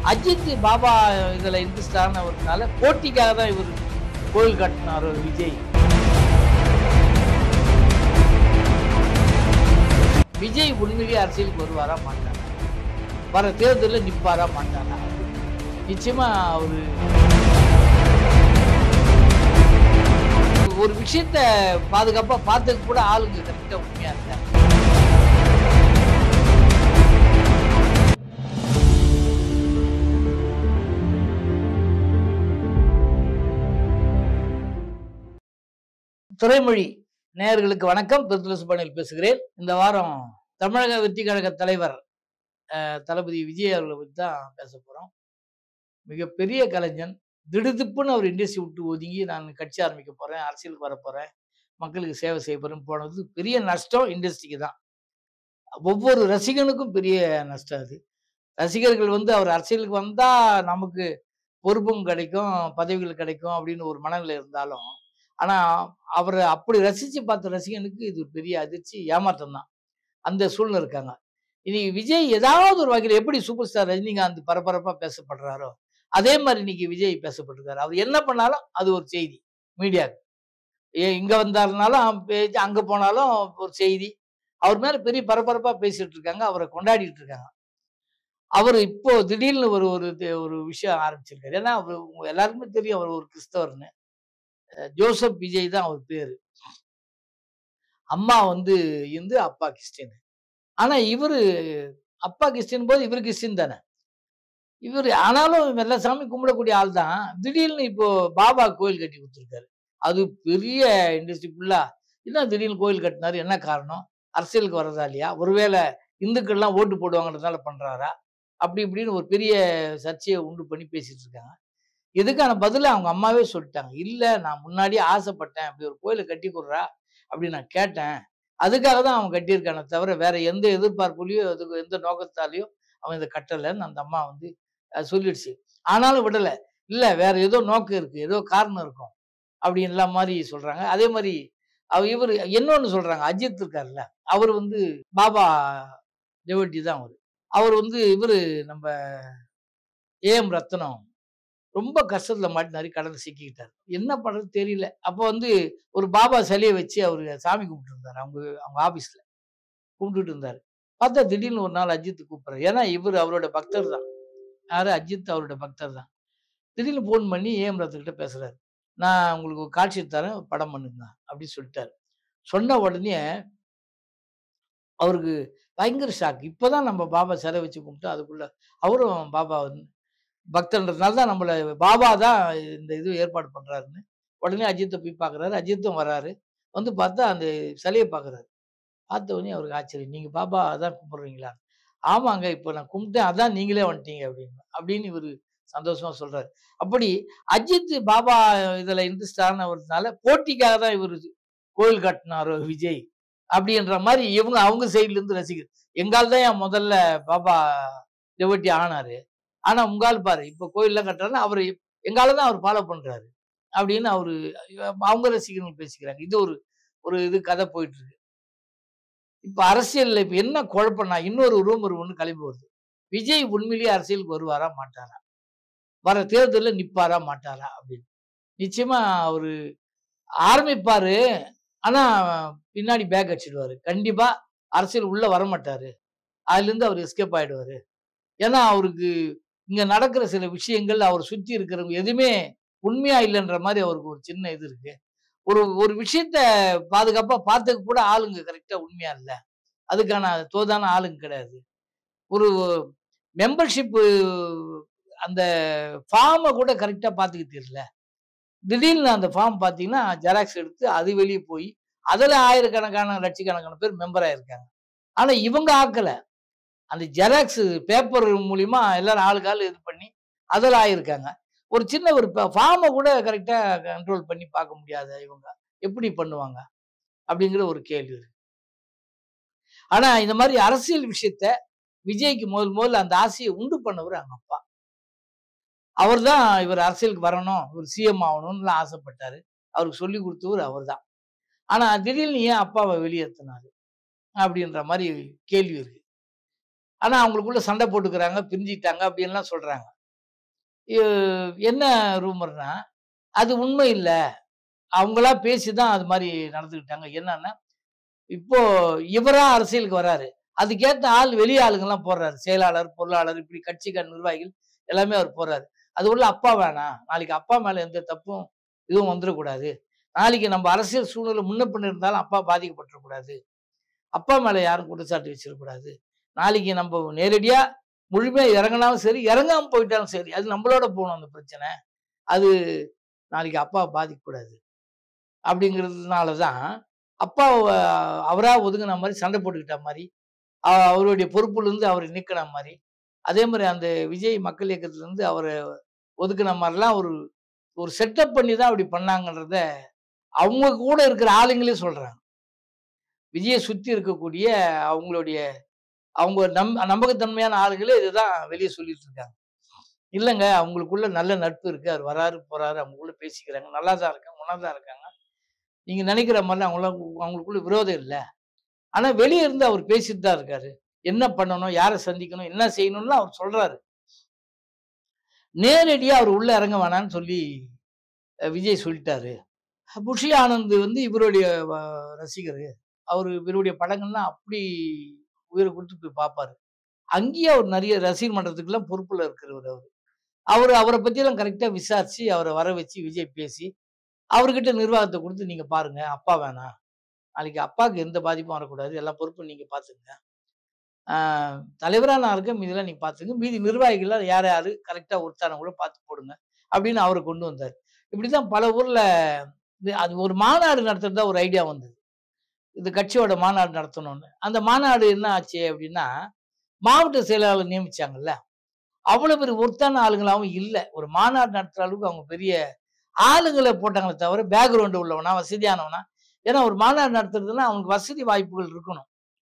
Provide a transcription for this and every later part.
அஜித் பாபா இதுல இன்ட்ரெஸ்ட் ஆனவர்னால போட்டிக்காக தான் இவர் கோயில் கட்டினார் விஜய் விஜய் உண்மையிலேயே அரசியலுக்கு வருவாரா மாட்டாரா வர தேர்தலில் நிப்பாரா மாட்டாரா நிச்சயமா ஒரு ஒரு விஷயத்த பாதுகாப்பா பார்த்ததுக்கு கூட ஆளுங்க கரெக்டா உண்மையா இருக்காங்க துறைமொழி நேயர்களுக்கு வணக்கம் பெருத்துல சுப்பனில் பேசுகிறேன் இந்த வாரம் தமிழக வெற்றி கழக தலைவர் அஹ், தளபதி விஜய் அவர்களை பற்றி தான் பேச போறோம் மிகப்பெரிய கலைஞன் திடுதிப்புன்னு அவர் இண்டஸ்ட்ரி விட்டு ஒதுங்கி நான் கட்சி ஆரம்பிக்க போறேன் அரசியலுக்கு வர போறேன் மக்களுக்கு சேவை செய்ய போறேன்னு போனது பெரிய நஷ்டம் இண்டஸ்ட்ரிக்கு தான் ஒவ்வொரு ரசிகனுக்கும் பெரிய நஷ்டம் அது ரசிகர்கள் வந்து அவர் அரசியலுக்கு வந்தா நமக்கு பொறுப்பும் கிடைக்கும் பதவிகள் கிடைக்கும் அப்படின்னு ஒரு மனநிலை இருந்தாலும் ஆனா அவரை அப்படி ரசிச்சு பார்த்த ரசிகனுக்கு இது ஒரு பெரிய அதிர்ச்சி ஏமாற்றம் தான் அந்த சூழ்நிலை இருக்காங்க இன்னைக்கு விஜய் ஏதாவது ஒரு வகையில் எப்படி சூப்பர் ஸ்டார் ரஜினிகாந்த் பரபரப்பா பேசப்படுறாரோ அதே மாதிரி இன்னைக்கு விஜய் பேசப்பட்டிருக்காரு அவர் என்ன பண்ணாலும் அது ஒரு செய்தி மீடியாவுக்கு ஏ இங்க வந்தாருனாலும் பேச்சு அங்க போனாலும் ஒரு செய்தி அவர் மேல பெரிய பரபரப்பா பேசிட்டு இருக்காங்க அவரை கொண்டாடிட்டு இருக்காங்க அவர் இப்போ திடீர்னு ஒரு ஒரு இது- ஒரு விஷயம் ஆரம்பிச்சிருக்காரு ஏன்னா அவர் உங்க எல்லாருக்குமே தெரியும் அவர் ஒரு கிறிஸ்தவர்னு அஹ் ஜோசப் விஜய் தான் அவர் பேரு அம்மா வந்து இந்து அப்பா கிறிஸ்டின் ஆனா இவரு அப்பா கிறிஸ்டின் போது இவர் கிறிஸ்டின் தானே இவர் ஆனாலும் எல்லா சாமி கும்பிடக்கூடிய ஆள் தான் திடீர்னு இப்போ பாபா கோயில் கட்டி கொடுத்துருக்காரு அது பெரிய இண்டஸ்ட்ரி ஃபுல்லா என்ன திடீர்னு கோயில் கட்டினாரு என்ன காரணம் அரசியலுக்கு வர்றதா இல்லையா ஒருவேளை இந்துக்கள்லாம் ஓட்டு போடுவாங்கன்றதுனால பண்றாரா அப்படி இப்படின்னு ஒரு பெரிய சர்ச்சையை உண்டு பண்ணி பேசிட்டு இருக்காங்க இதுக்கான பதில அவங்க அம்மாவே சொல்லிட்டாங்க இல்ல நான் முன்னாடியே ஆசைப்பட்டேன் அப்படி ஒரு கோயிலை கட்டி கொடுறா அப்படி நான் கேட்டேன் அதுக்காக தான் அவன் கட்டியிருக்கானே தவிர வேற எந்த எதிர்பார்ப்புலையோ அதுக்கு எந்த நோக்கத்தாலையோ அவன் இதை கட்டலைன்னு அந்த அம்மா வந்து அஹ், சொல்லிடுச்சு ஆனாலும் விடலை இல்ல வேற ஏதோ நோக்கம் இருக்கு ஏதோ காரணம் இருக்கும் அப்படின்ல மாதிரி சொல்றாங்க அதே மாதிரி அவ இவர் இன்னொன்னு சொல்றாங்க அஜித் இருக்கார்ல அவர் வந்து பாபா டெவட்டி தான் அவர் அவர் வந்து இவரு நம்ம ஏஎம் ரத்னம் ரொம்ப கஷ்டத்துல மாட்டினாரு கடல்ல சிக்கிக்கிட்டார் என்ன பண்றது தெரியல அப்போ வந்து ஒரு பாபா சிலையை வச்சு அவரு சாமி கும்பிட்டு இருந்தாரு அவங்க அவங்க ஆபீஸ்ல கும்பிட்டுட்டு இருந்தாரு பார்த்தா திடீர்னு ஒரு நாள் அஜித் கூப்பிடுறாரு ஏன்னா இவர் அவரோட பக்தர் தான் யாரு அஜித் அவரோட பக்தர் தான் திடீர்னு ஃபோன் பண்ணி ஏஎம் ரத்கிட்ட பேசுறாரு நான் உங்களுக்கு ஒரு காட்சி தரேன் படம் பண்ணுங்க அப்படின்னு சொல்லிட்டாரு சொன்ன உடனே அவருக்கு பயங்கர ஷாக் இப்போதான் நம்ம பாபா சிலை வச்சு கும்பிட்டு அதுக்குள்ள அவரும் பாபா வந்து பக்தன்றதுனால தான் நம்மள பாபா தான் இந்த இது ஏற்பாடு பண்றாருன்னு உடனே அஜித்தை போய் பார்க்குறாரு அஜித்தும் வராரு வந்து பார்த்தா அந்த சிலையை பார்க்குறாரு பார்த்த உடனே அவருக்கு ஆச்சரியம் நீங்க பாபா அதான் கும்பிட்றீங்களா ஆமாங்க இப்போ நான் கும்பிட்டேன் அதான் நீங்களே வந்துட்டீங்க அப்படின்னு அப்படின்னு இவர் சந்தோஷமா சொல்றாரு அப்படி அஜித் பாபா இதுல இன்ட்ரெஸ்ட் ஆனவர்னால போட்டிக்காக தான் இவர் கோயில் கட்டினாரோ விஜய் அப்படின்ற மாதிரி இவங்க அவங்க சைட்ல இருந்து ரசிகர் எங்கால் தான் என் முதல்ல பாபா டெவட்டி ஆனாரு ஆனா உங்கால் பாரு இப்ப கோயில்லாம் கட்டுறாருன்னா அவர் எங்கால தான் அவர் ஃபாலோ பண்றாரு அப்படின்னு அவரு அவங்க ரசிகர்கள் பேசிக்கிறாங்க இது ஒரு ஒரு இது கதை போயிட்டு இருக்கு இப்ப அரசியல்ல இப்ப என்ன குழப்பம்னா இன்னொரு ரூமர் ஒண்ணு கிளம்பி வருது விஜய் உண்மையிலேயே அரசியலுக்கு வருவாரா மாட்டாரா வர தேர்தலில் நிப்பாரா மாட்டாரா அப்படின்னு நிச்சயமா அவரு ஆரம்பிப்பாரு ஆனா பின்னாடி பேக் அடிச்சிடுவாரு கண்டிப்பா அரசியல் உள்ள வர மாட்டாரு அதுல இருந்து அவர் எஸ்கேப் ஆயிடுவாரு ஏன்னா அவருக்கு இங்க நடக்கிற சில விஷயங்கள் அவர் சுத்தி இருக்கிறவங்க எதுவுமே உண்மையா இல்லைன்ற மாதிரி அவருக்கு ஒரு சின்ன இது இருக்கு ஒரு ஒரு விஷயத்த பாதுகாப்பா பார்த்ததுக்கு கூட ஆளுங்க கரெக்டா உண்மையா இல்லை அதுக்கான தோதான ஆளுங்க கிடையாது ஒரு மெம்பர்ஷிப் அந்த ஃபார்மை கூட கரெக்டா பார்த்துக்க தெரியல திடீர்னு அந்த ஃபார்ம் பார்த்தீங்கன்னா ஜெராக்ஸ் எடுத்து அது வெளியே போய் அதில் ஆயிரக்கணக்கான லட்சக்கணக்கான பேர் மெம்பர் ஆயிருக்காங்க ஆனா இவங்க ஆக்கல அந்த ஜெராக்ஸ் பேப்பர் மூலியமா எல்லாரும் ஆளுக்கு ஆளு இது பண்ணி அதில் ஆயிருக்காங்க ஒரு சின்ன ஒரு ஃபார்மை கூட கரெக்டா கண்ட்ரோல் பண்ணி பார்க்க முடியாத இவங்க எப்படி பண்ணுவாங்க அப்படிங்கிற ஒரு கேள்வி இருக்கு ஆனா இந்த மாதிரி அரசியல் விஷயத்த விஜய்க்கு முதல் முதல்ல அந்த ஆசையை உண்டு பண்ணவர் அவங்க அப்பா அவர் தான் இவர் அரசியலுக்கு வரணும் இவர் சிஎம் ஆகணும்னு ஆசைப்பட்டாரு அவருக்கு சொல்லி கொடுத்தவர் அவர் தான் ஆனா திடீர்னு ஏன் அப்பாவை வெளியேற்றினாரு அப்படின்ற மாதிரி கேள்வி இருக்கு ஆனா அவங்களுக்குள்ள சண்டை போட்டுக்கிறாங்க பிரிஞ்சிட்டாங்க அப்படின்லாம் சொல்றாங்க இ- என்ன ரூமர்னா அது உண்மை இல்ல அவங்களா பேசிதான் அது மாதிரி நடந்துக்கிட்டாங்க என்னன்னா இப்போ இவரா அரசியலுக்கு வராரு அதுக்கேத்த ஆள் வெளி ஆளுங்கெல்லாம் போடுறாரு செயலாளர் பொருளாளர் இப்படி கட்சிக்கார நிர்வாகிகள் எல்லாமே அவர் போறாரு அது உள்ள அப்பா வேணாம் நாளைக்கு அப்பா மேல எந்த தப்பும் இதுவும் வந்துடக்கூடாது நாளைக்கு நம்ம அரசியல் சூழ்நிலை முன்ன பின்ன இருந்தாலும் அப்பா பாதிக்கப்பட்டுறக்கூடாது அப்பா மேல யாரும் குற்றச்சாட்டு வச்சிடக்கூடாது நாளைக்கு நம்ம நேரடியா முழுமையா இறங்கினாலும் சரி இறங்காம போயிட்டாலும் சரி அது நம்மளோட போகணும் அந்த பிரச்சனை அது நாளைக்கு அப்பா பாதிக்கக்கூடாது அப்படிங்கிறதுனால தான் அப்பா அவரா ஒதுங்கின மாதிரி சண்டை போட்டுக்கிட்ட மாதிரி அ- அவருடைய பொறுப்புல இருந்து அவரை நீக்கின மாதிரி அதே மாதிரி அந்த விஜய் மக்கள் இயக்கத்துல இருந்து அவரை ஒதுக்குன மாதிரிலாம் ஒரு ஒரு செட்டப் பண்ணி தான் அப்படி பண்ணாங்கன்றத அவங்க கூட இருக்கிற ஆளுங்களே சொல்றாங்க விஜயை சுத்தி இருக்கக்கூடிய அவங்களுடைய அவங்க நம் நம்பகத்தன்மையான ஆளுங்களே இதுதான் வெளியே சொல்லிட்டு இருக்காங்க இல்லைங்க அவங்களுக்குள்ள நல்ல நட்பு இருக்கு அவர் வராரு போறாரு அவங்களுக்குள்ள பேசிக்கிறாங்க நல்லா தான் இருக்காங்க ஒன்றா தான் இருக்காங்க நீங்க நினைக்கிற மாதிரி அவங்கள அவங்களுக்குள்ள விரோதம் இல்லை ஆனா வெளியே இருந்து அவர் பேசிட்டு தான் இருக்காரு என்ன பண்ணணும் யாரை சந்திக்கணும் என்ன செய்யணும்னு அவர் சொல்றாரு நேரடியா அவர் உள்ள இறங்க வேணாம்னு சொல்லி அஹ், விஜய் சொல்லிட்டாரு புஷி ஆனந்த் வந்து இவருடைய வ- ரசிகர் அவர் இவருடைய படங்கள்லாம் அப்படி உயிரை கொடுத்து போய் பார்ப்பாரு அங்கேயே அவர் நிறைய ரசிகர் மன்றத்துக்கெல்லாம் பொறுப்புல இருக்கிறவர் அவர் அவர் அவரை பத்தியெல்லாம் கரெக்டா விசாரிச்சு அவரை வர வச்சு விஜய் பேசி அவர்கிட்ட நிர்வாகத்தை கொடுத்து நீங்க பாருங்க அப்பா வேணாம் நாளைக்கு அப்பாவுக்கு எந்த பாதிப்பும் வரக்கூடாது எல்லா பொறுப்பும் நீங்க பாத்துங்க ஆஹ் தலைவரா நான் இருக்கேன் மீதெல்லாம் நீங்க பாத்துங்க மீதி நிர்வாகிகள்லாம் யார் யாரு கரெக்டா ஒருத்தான கூட பார்த்து போடுங்க அப்படின்னு அவரை கொண்டு வந்தார் இப்படிதான் பல ஊர்ல இது- அது ஒரு மாநாடு நடத்துறதா ஒரு ஐடியா வந்தது இது கட்சியோட மாநாடு நடத்தணும்னு அந்த மாநாடு என்ன ஆச்சு அப்படின்னா மாவட்ட செயலாளர் நியமிச்சாங்கல்ல அவ்வளவு பெரிய ஒருத்தான ஆளுங்களாவும் இல்லை ஒரு மாநாடு நடத்துற அளவுக்கு அவங்க பெரிய ஆளுங்களை போட்டாங்களே தவிர பேக்ரவுண்டு உள்ளவனா வசதியானவனா ஏன்னா ஒரு மாநாடு நடத்துறதுன்னா அவனுக்கு வசதி வாய்ப்புகள் இருக்கணும்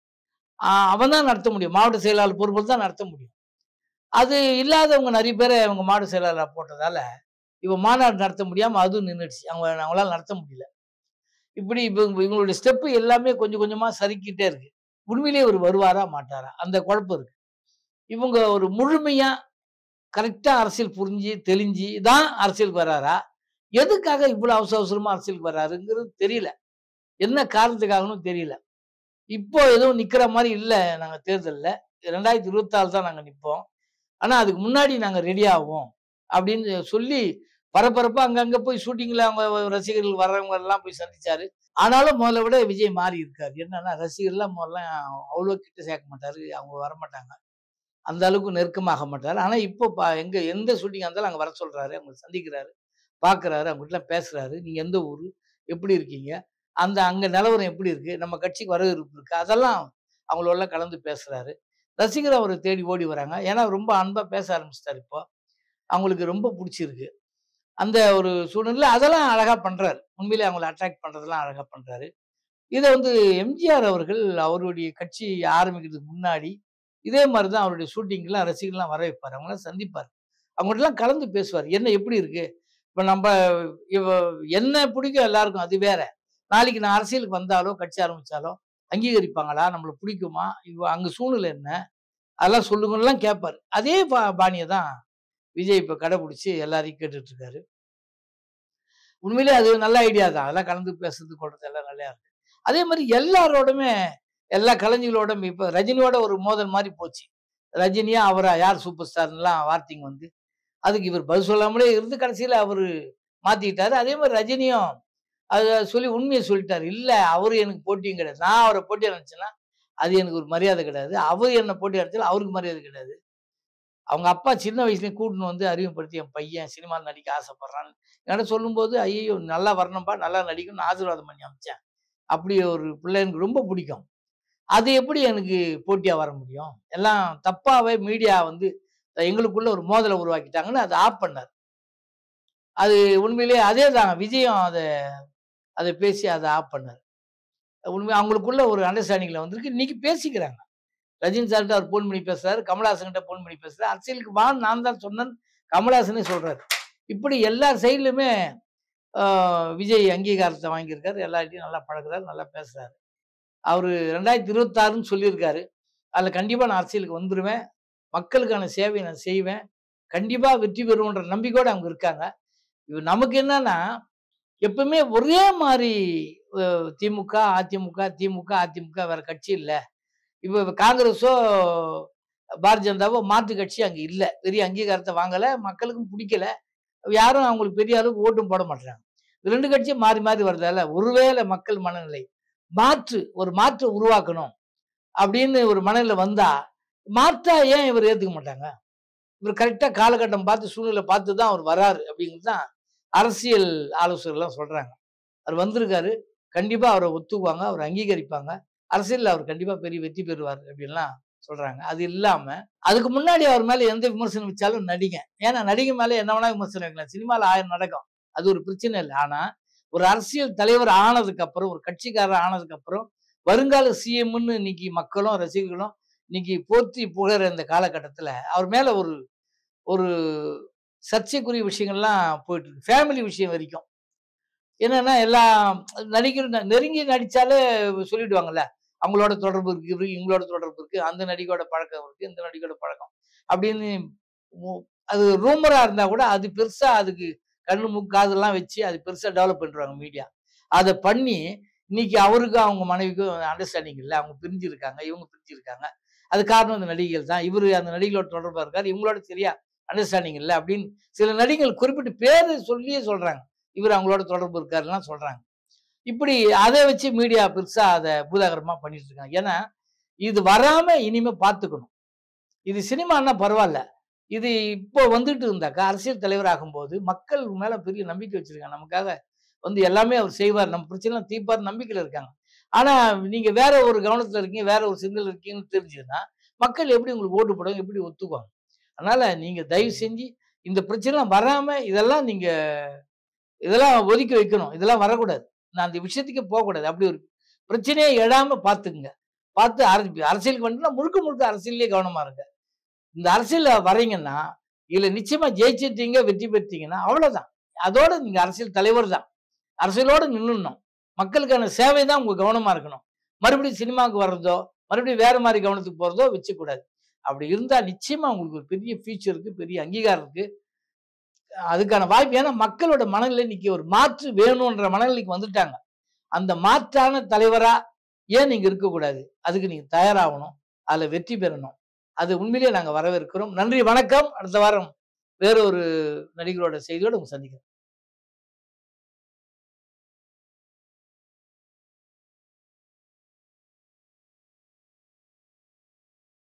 ஆஹ் அவன் தான் நடத்த முடியும் மாவட்ட செயலாளர் பொறுப்பில் தான் நடத்த முடியும் அது இல்லாதவங்க நிறைய பேரை அவங்க மாவட்ட செயலாளராக போட்டதால இவன் மாநாடு நடத்த முடியாம அதுவும் நின்றுடுச்சு அவங்க அவங்களால நடத்த முடியல இப்படி இவங்க இவங்களுடைய ஸ்டெப்பு எல்லாமே கொஞ்சம் கொஞ்சமா சறுக்கிட்டே இருக்கு உண்மையிலேயே ஒரு வருவாரா மாட்டாரா அந்த குழப்பம் இருக்கு இவங்க ஒரு முழுமையா கரெக்டா அரசியல் புரிஞ்சு தெளிஞ்சு தான் அரசியலுக்கு வராரா எதுக்காக இவ்வளவு அவசர அவசரமா அரசியலுக்கு வர்றாருங்கிறது தெரியல என்ன காரணத்துக்காகணும் தெரியல இப்போ எதுவும் நிக்கிற மாதிரி இல்லை நாங்க தேர்தல்ல ரெண்டாயிரத்தி இருபத்தாறு தான் நாங்க நிப்போம் ஆனா அதுக்கு முன்னாடி நாங்க ரெடி ஆவோம் அப்படின்னு சொல்லி பரபரப்பா அங்கங்க போய் ஷூட்டிங்ல அவங்க ரசிகர்கள் வர்றவங்க எல்லாம் போய் சந்திச்சாரு ஆனாலும் முதல்ல விட விஜய் மாறி இருக்காரு என்னன்னா ரசிகர்லாம் முதல்ல அவ்வளோ கிட்ட சேர்க்க மாட்டாரு அவங்க வரமாட்டாங்க அந்த அளவுக்கு நெருக்கமாக மாட்டாரு ஆனா இப்போ பா- எங்க எந்த ஷூட்டிங் இருந்தாலும் அங்க வர சொல்றாரு அவங்க சந்திக்கிறாரு பாக்குறாரு அவங்க கிட்ட பேசுறாரு நீங்க எந்த ஊரு எப்படி இருக்கீங்க அந்த அங்க நிலவரம் எப்படி இருக்கு நம்ம கட்சிக்கு வரவேற்பு இருக்கு அதெல்லாம் அவங்களோட கலந்து பேசுறாரு ரசிகர் அவரை தேடி ஓடி வராங்க ஏன்னா ரொம்ப அன்பா பேச ஆரம்பிச்சிட்டாரு இப்போ அவங்களுக்கு ரொம்ப பிடிச்சிருக்கு அந்த ஒரு சூழ்நிலை அதெல்லாம் அழகா பண்றாரு உண்மையிலே அவங்களை அட்ராக்ட் பண்றதெல்லாம் அழகா பண்றாரு இதை வந்து எம்ஜிஆர் அவர்கள் அவருடைய கட்சி ஆரம்பிக்கிறதுக்கு முன்னாடி இதே மாதிரி தான் அவருடைய ஷூட்டிங்லாம் ரசிகர்லாம் வர வைப்பார் அவங்களாம் சந்திப்பார் அவங்கள்ட்டலாம் கலந்து பேசுவார் என்ன எப்படி இருக்கு இப்போ நம்ம இவ என்ன பிடிக்கும் எல்லாருக்கும் அது வேற நாளைக்கு நான் அரசியலுக்கு வந்தாலோ கட்சி ஆரம்பிச்சாலோ அங்கீகரிப்பாங்களா நம்மளை பிடிக்குமா இவ அங்க சூழ்நிலை என்ன அதெல்லாம் சொல்லுங்கலாம் கேட்பாரு அதே பா பாணியை தான் விஜய் இப்போ கடைபிடிச்சி எல்லாரையும் கேட்டுட்டு இருக்காரு உண்மையிலே அது நல்ல ஐடியா தான் அதெல்லாம் கலந்து பேசுறது கொள்றது எல்லாம் நல்லா இருக்கு அதே மாதிரி எல்லாரோடுமே எல்லா கலைஞர்களோடும் இப்போ ரஜினியோட ஒரு மோதல் மாதிரி போச்சு ரஜினியா அவரா யார் சூப்பர் ஸ்டார்லாம் வார்த்தைங்க வந்து அதுக்கு இவர் பதில் சொல்லாமலே இருந்து கடைசியில் அவர் மாத்திக்கிட்டாரு அதே மாதிரி ரஜினியும் அதை சொல்லி உண்மையை சொல்லிட்டாரு இல்லை அவரு எனக்கு போட்டியும் கிடையாது நான் அவரை போட்டி நினச்சேன்னா அது எனக்கு ஒரு மரியாதை கிடையாது அவர் என்னை போட்டி அடிச்சாலும் அவருக்கு மரியாதை கிடையாது அவங்க அப்பா சின்ன வயசுலேயே கூட்டின்னு வந்து அறிமுகப்படுத்தி என் பையன் சினிமாவில் நடிக்க ஆசைப்படுறான்னு என்கிட்ட சொல்லும்போது ஐயோ நல்லா வரணும்பா நல்லா நடிக்கணும்னு ஆசீர்வாதம் பண்ணி அமைச்சேன் அப்படி ஒரு பிள்ளை எனக்கு ரொம்ப பிடிக்கும் அது எப்படி எனக்கு போட்டியாக வர முடியும் எல்லாம் தப்பாவே மீடியா வந்து எங்களுக்குள்ள ஒரு மோதலை உருவாக்கிட்டாங்கன்னு அதை ஆஃப் பண்ணார் அது உண்மையிலேயே அதே தான் விஜயம் அதை அதை பேசி அதை ஆஃப் பண்ணார் உண்மை அவங்களுக்குள்ள ஒரு அண்டர்ஸ்டாண்டிங்ல வந்திருக்கு இன்னைக்கு பேசிக்கிறாங்க ரஜினி சார்கிட்ட அவர் ஃபோன் பண்ணி பேசுறாரு கமலஹாசன் கிட்ட ஃபோன் பண்ணி பேசுறாரு அரசியலுக்கு வான்னு நான் தான் சொன்னேன் கமலஹாசனே சொல்றாரு இப்படி எல்லா சைட்லையுமே விஜய் அங்கீகாரத்தை வாங்கியிருக்காரு எல்லார்ட்டையும் நல்லா பழகுறாரு நல்லா பேசுறாரு அவர் ரெண்டாயிரத்தி இருபத்தாறுன்னு சொல்லியிருக்காரு அதில் கண்டிப்பாக நான் அரசியலுக்கு வந்துடுவேன் மக்களுக்கான சேவையை நான் செய்வேன் கண்டிப்பா வெற்றி பெறுவோன்ற நம்பிக்கையோட அவங்க இருக்காங்க இது நமக்கு என்னன்னா எப்பவுமே ஒரே மாதிரி அஹ், திமுக அதிமுக திமுக அதிமுக வேற கட்சி இல்ல இப்ப காங்கிரஸோ பாரதிய ஜனதாவோ மாற்று கட்சி அங்க இல்ல பெரிய அங்கீகாரத்தை வாங்கல மக்களுக்கும் பிடிக்கல யாரும் அவங்களுக்கு பெரிய அளவுக்கு ஓட்டும் போட மாட்டாங்க இது ரெண்டு கட்சியும் மாறி மாறி வருதால ஒருவேளை மக்கள் மனநிலை மாற்று ஒரு மாற்று உருவாக்கணும் அப்படின்னு ஒரு மனநிலை வந்தா மாற்றா ஏன் இவர் ஏத்துக்க மாட்டாங்க இவர் கரெக்டா காலகட்டம் பார்த்து சூழ்நிலை பார்த்து தான் அவர் வராரு அப்படிங்கிறது தான் அரசியல் ஆலோசகர்லாம் சொல்றாங்க அவர் வந்திருக்காரு கண்டிப்பா அவரை ஒத்துக்குவாங்க அவரை அங்கீகரிப்பாங்க அரசியல்ல அவர் கண்டிப்பா பெரிய வெற்றி பெறுவார் அப்படின்லாம் சொல்றாங்க அது இல்லாம அதுக்கு முன்னாடி அவர் மேல எந்த விமர்சனம் வச்சாலும் நடிகை ஏன்னா நடிகை மேல என்ன வேணா விமர்சனம் வைக்கலாம் சினிமால ஆயிரம் நடக்கும் அது ஒரு பிரச்சனை இல்லை ஆனா ஒரு அரசியல் தலைவர் ஆனதுக்கு அப்புறம் ஒரு கட்சிக்காரர் ஆனதுக்கு அப்புறம் வருங்கால சிஎம்னு இன்னைக்கு மக்களும் ரசிகர்களும் இன்னைக்கு போற்றி புகழற இந்த காலகட்டத்துல அவர் மேல ஒரு ஒரு சர்ச்சைக்குரிய விஷயங்கள்லாம் போயிட்டு இருக்கு ஃபேமிலி விஷயம் வரைக்கும் என்னன்னா எல்லாம் நடிகர் ந- நெருங்கி நடிச்சாலே சொல்லிடுவாங்கல்ல அவங்களோட தொடர்பு இருக்கு இவருக்கு இவங்களோட தொடர்பு இருக்கு அந்த நடிகையோட பழக்கம் இருக்கு இந்த நடிகையோட பழக்கம் அப்படின்னு மு- அது ரூமரா இருந்தா கூட அது பெருசா அதுக்கு கண்ணு மூக்கு காதெல்லாம் வச்சு அது பெருசா டெவலப் பண்ணிடுவாங்க மீடியா அதை பண்ணி இன்னைக்கு அவருக்கும் அவங்க மனைவிக்கும் அண்டர்ஸ்டாண்டிங் இல்லை அவங்க பிரிஞ்சிருக்காங்க இவங்க பிரிஞ்சிருக்காங்க அது காரணம் இந்த நடிகைகள் தான் இவரு அந்த நடிகளோட தொடர்பா இருக்காரு இவங்களோட சரியா அண்டர்ஸ்டாண்டிங் இல்லை அப்படின்னு சில நடிகைகள் குறிப்பிட்டு பேரு சொல்லியே சொல்றாங்க இவர் அவங்களோட தொடர்பு இருக்காருலாம் சொல்றாங்க இப்படி அதை வச்சு மீடியா பெருசா அதை பூதாகரமா பண்ணிட்டு இருக்காங்க ஏன்னா இது வராம இனிமே பார்த்துக்கணும் இது சினிமான்னா பரவாயில்ல இது இப்போ வந்துட்டு இருந்தாக்கா அரசியல் தலைவர் ஆகும்போது மக்கள் மேல பெரிய நம்பிக்கை வச்சிருக்காங்க நமக்காக வந்து எல்லாமே அவர் செய்வார் நம்ம பிரச்சனை தீர்ப்பார் நம்பிக்கையில இருக்காங்க ஆனா நீங்க வேற ஒரு கவனத்துல இருக்கீங்க வேற ஒரு சிந்தனை இருக்கீங்கன்னு தெரிஞ்சதுன்னா மக்கள் எப்படி உங்களுக்கு ஓட்டு போடுவாங்க எப்படி ஒத்துக்குவாங்க அதனால நீங்க தயவு செஞ்சு இந்த பிரச்சனை வராம இதெல்லாம் நீங்க இதெல்லாம் ஒதுக்கி வைக்கணும் இதெல்லாம் வரக்கூடாது நான் அந்த விஷயத்துக்கு போகக்கூடாது அப்படி ஒரு பிரச்சனையை எழாம பார்த்துக்குங்க பார்த்து அரசு அரசியலுக்கு வந்துட்டுனா முழுக்க முழுக்க அரசியல்லே கவனமா இருங்க இந்த அரசியல்ல வரீங்கன்னா இதுல நிச்சயமா ஜெயிச்சிட்டீங்க வெற்றி பெற்றீங்கன்னா அவ்வளவுதான் அதோட நீங்க அரசியல் தலைவர் தான் அரசியலோட நின்னுடணும் மக்களுக்கான சேவை தான் உங்க கவனமா இருக்கணும் மறுபடியும் சினிமாவுக்கு வர்றதோ மறுபடியும் வேற மாதிரி கவனத்துக்கு போறதோ வச்சுக்கூடாது அப்படி இருந்தா நிச்சயமா உங்களுக்கு ஒரு பெரிய ஃபியூச்சர் இருக்கு பெரிய அங்கீகாரம் இருக்கு அதுக்கான வாய்ப்பு ஏன்னா மக்களோட மனநிலை இன்னைக்கு ஒரு மாற்று வேணும்ன்ற மனநிலைக்கு வந்துட்டாங்க அந்த மாற்றான தலைவரா ஏன் நீங்க இருக்கக்கூடாது அதுக்கு நீங்க தயாராகணும் அதுல வெற்றி பெறணும் அது உண்மையிலேயே நாங்க வரவேற்கிறோம் நன்றி வணக்கம் அடுத்த வாரம் வேற ஒரு நடிகரோட செய்தியோட உங்க சந்திக்கிறோம்